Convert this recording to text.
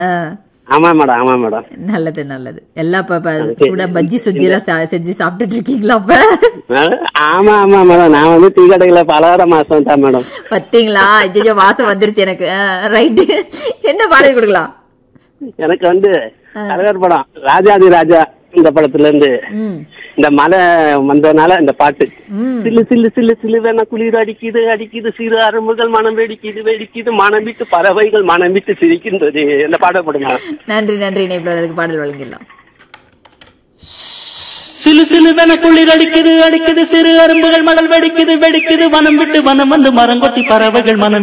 ஆ, ஆமா மேடம் ஆமா மேடம் நல்லது நல்லது எல்லாம் இப்ப இப்ப சூடா பஜ்ஜி சுஜ்ஜி எல்லாம் சா- செஞ்சு சாப்பிட்டுட்டு இருக்கீங்களா அப்ப ஆமா ஆமா மேடம் நான் வந்து டீ கடையில பலகார மாசம் தான் மேடம் பாத்தீங்களா ஐயோ வாசம் வந்துருச்சு எனக்கு ரைட்டு என்ன பாடல் கொடுக்கலாம் எனக்கு வந்து கலகர் படம் ராஜாதி ராஜா இந்த படத்துல இருந்து ம் இந்த மழை வந்ததுனால இந்த பாட்டு ம் சில்லு சில்லு சில்லு சில்லு வேணா குளிர் அடிக்குது அடிக்குது சிறு அரும்புகள் மனம் வெடிக்குது வெடிக்குது மனம் விட்டு பறவைகள் மனம் விட்டு சிரிக்கின்றது இந்த பாட போடுங்க நன்றி நன்றி இணைப்பில் அதுக்கு பாடல் வழங்கிடலாம் சிலு சிலுவென குளிர் அடிக்குது அடிக்குது சிறு அரும்புகள் மணல் வெடிக்குது வெடிக்குது வனம் விட்டு வனம் வந்து மரம் கொத்தி பறவைகள் மனம்